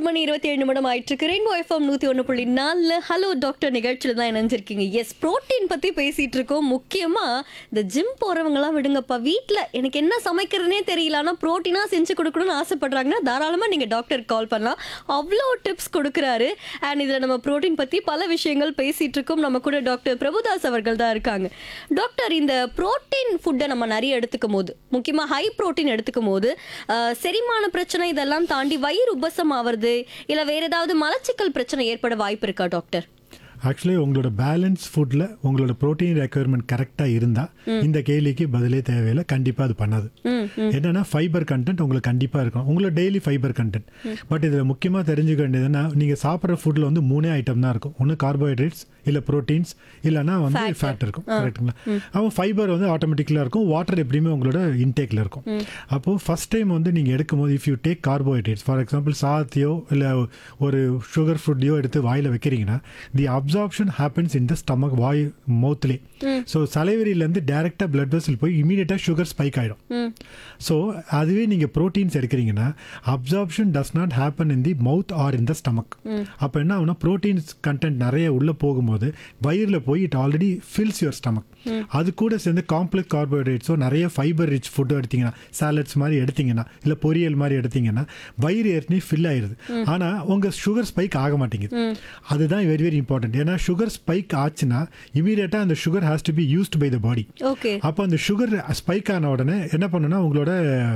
மணி இருபத்தி ஏழு நிமிடம் ஆயிட்டு இருக்கு ரெயின்போ எஃப்எம் நூத்தி ஒன்று புள்ளி நாலுல ஹலோ டாக்டர் நிகழ்ச்சியில தான் இணைஞ்சிருக்கீங்க எஸ் புரோட்டீன் பத்தி பேசிட்டு இருக்கோம் முக்கியமா இந்த ஜிம் போறவங்கலாம் விடுங்கப்பா வீட்ல எனக்கு என்ன சமைக்கிறதுனே தெரியல ஆனா புரோட்டீனா செஞ்சு கொடுக்கணும்னு ஆசைப்படுறாங்கன்னா தாராளமா நீங்க டாக்டருக்கு கால் பண்ணலாம் அவ்வளோ டிப்ஸ் கொடுக்குறாரு அண்ட் இதுல நம்ம புரோட்டீன் பத்தி பல விஷயங்கள் பேசிட்டு இருக்கோம் நம்ம கூட டாக்டர் பிரபுதாஸ் அவர்கள் தான் இருக்காங்க டாக்டர் இந்த புரோட்டீன் ஃபுட்டை நம்ம நிறைய எடுத்துக்கும் போது முக்கியமா ஹை புரோட்டீன் எடுத்துக்கும் போது அஹ், செரிமான பிரச்சனை இதெல்லாம் தாண்டி வயிறு உபசம் ஆவறது இல்ல வேற ஏதாவது மலச்சிக்கல் பிரச்சனை ஏற்பட வாய்ப்பு இருக்கா டாக்டர் ஆக்சுவலி உங்களோட பேலன்ஸ் ஃபுட்டில் உங்களோட ப்ரோட்டீன் ரெக்குயர்மெண்ட் கரெக்டாக இருந்தால் இந்த கேள்விக்கு பதிலே தேவையில்லை கண்டிப்பாக அது பண்ணாது என்னன்னா ஃபைபர் கண்டென்ட் உங்களுக்கு கண்டிப்பாக இருக்கும் உங்களோட டெய்லி ஃபைபர் கண்டென்ட் பட் இதில் முக்கியமாக தெரிஞ்சுக்க வேண்டியதுன்னா நீங்கள் சாப்பிட்ற ஃபுட்டில் வந்து மூணே ஐட்டம் தான் இருக்கும் ஒன்று கார்போஹைட்ரேட்ஸ் இல்லை ப்ரோட்டீன்ஸ் இல்லைன்னா வந்து ஃபேட் இருக்கும் கரெக்ட்டுங்களா அப்போ ஃபைபர் வந்து ஆட்டோமேட்டிக்கலாக இருக்கும் வாட்டர் எப்படியுமே உங்களோட இன்டேக்கில் இருக்கும் அப்போது ஃபஸ்ட் டைம் வந்து நீங்கள் எடுக்கும்போது if you take carbohydrates for example சாதத்தையோ இல்லை ஒரு சுகர் ஃபுட்டையோ எடுத்து வாயில் வைக்கிறீங்கன்னா the absorption happens in the stomach வாய் மவுத்லே ஸோ சலைவரியிலேருந்து டேரெக்டாக பிளட் வெசல் போய் இமீடியட்டாக சுகர் ஸ்பைக் ஆகிடும் ஸோ அதுவே நீங்கள் ப்ரோட்டீன்ஸ் எடுக்கிறீங்கன்னா absorption does not happen in the mouth or in the stomach அப்போ என்ன ஆகுனா ப்ரோட்டீன்ஸ் கண்டென்ட் நிறைய உள்ளே போகும்போது வயிறில் போய் it already fills your stomach அது கூட சேர்ந்து காம்ப்ளெக்ஸ் கார்போஹைட்ரேட்ஸோ நிறைய ஃபைபர் ரிச் ஃபுட்டு எடுத்தீங்கன்னா சாலட்ஸ் மாதிரி எடுத்தீங்கன்னா இல்லை பொரியல் மாதிரி எடுத்தீங்கன்னா வயிறு ஏற்கனவே ஃபில் ஆயிருது ஆனால் உங்கள் சுகர் ஸ்பைக் ஆக மாட்டேங்குது அதுதான் வெரி வெரி இம்பார்ட்டன்ட் ஏன்னா சுகர் ஸ்பைக் ஆச்சுன்னா இமீடியட்டாக அந்த sugar has to be used by the body okay அப்போ அந்த சுகர் ஸ்பைக் ஆன உடனே என்ன பண்ணுன்னா உங்களோட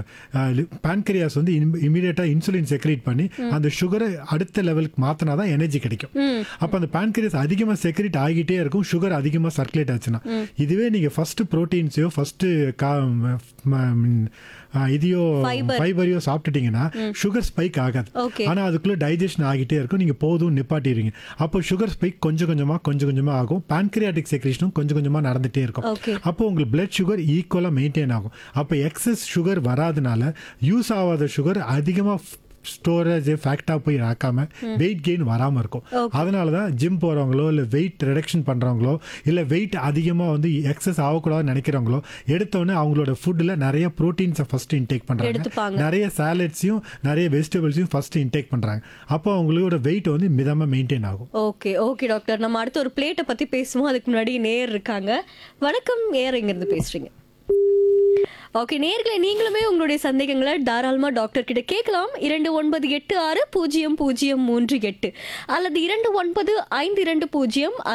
பேன்கரியாஸ் வந்து இமீடியட்டாக இன்சுலின் செக்ரேட் பண்ணி அந்த சுகரை அடுத்த லெவலுக்கு மாற்றினா தான் எனர்ஜி கிடைக்கும் அப்போ அந்த பேன்கரியாஸ் அதிகமாக செக்ரேட் ஆகிட்டே இருக்கும் சுகர் அதிகமாக சர்க்குலேட் ஆச்சுன்னா இதுவே நீங்கள் ஃபர்ஸ்ட் ப்ரோட்டீன்ஸையோ ஃபர்ஸ்ட் கா ம- ம், ஆ, இதையோ Fiber. ஃபைபரையோ சாப்பிட்டுட்டீங்கன்னா சுகர் ஸ்பைக் ஆகாது Okay. ஆனால் அதுக்குள்ளே டைஜஷன் ஆகிட்டே இருக்கும் நீங்கள் போதும் நிப்பாட்டிடுவீங்க அப்போ சுகர் ஸ்பைக் கொஞ்சம் கொஞ்சமாக கொஞ்சம் கொஞ்சமாக ஆகும் பேன்கிரியாட்டிக் செக்ரேஷனும் கொஞ்சம் கொஞ்சமாக நடந்துகிட்டே இருக்கும் Okay. அப்போ உங்களுக்கு பிளட் சுகர் ஈக்குவலாக மெயின்டைன் ஆகும் அப்போ எக்ஸஸ் சுகர் வராதனால யூஸ் ஆகாத சுகர் அதிகமாக ஸ்டோரேஜ் ஃபேக்டாக போய் ஆக்காம வெயிட் கெயின் வராமல் இருக்கும் அதனால தான் ஜிம் போகிறவங்களோ இல்லை வெயிட் ரிடக்ஷன் பண்ணுறவங்களோ இல்லை வெயிட் அதிகமாக வந்து எக்ஸஸ் ஆகக்கூடாதுன்னு நினைக்கிறவங்களோ எடுத்தோடனே அவங்களோட ஃபுட்டில் நிறைய ப்ரோட்டீன்ஸை ஃபர்ஸ்ட் இன்டேக் பண்ணுறாங்க எடுத்துப்பாங்க. நிறைய சாலட்ஸையும் நிறைய வெஜிடபிள்ஸையும் ஃபர்ஸ்ட் இன்டேக் பண்ணுறாங்க அப்போ அவங்களோட வெயிட் வந்து மிதமாக மெயின்டைன் ஆகும் ஓகே ஓகே டாக்டர் நம்ம அடுத்து ஒரு பிளேட்டை பத்தி பேசுவோம் அதுக்கு முன்னாடி நேர் இருக்காங்க வணக்கம் நேர் எங்க இருந்து பேசுறீங்க ஓகே நேர்களை நீங்களுமே உங்களுடைய சந்தேகங்களை தாராளமா டாக்டர் கிட்ட கேட்கலாம் இரண்டு ஒன்பது எட்டு ஆறு பூஜ்ஜியம் பூஜ்ஜியம் மூன்று எட்டு அல்லது இரண்டு ஒன்பது ஐந்து இரண்டு பூஜ்ஜியம்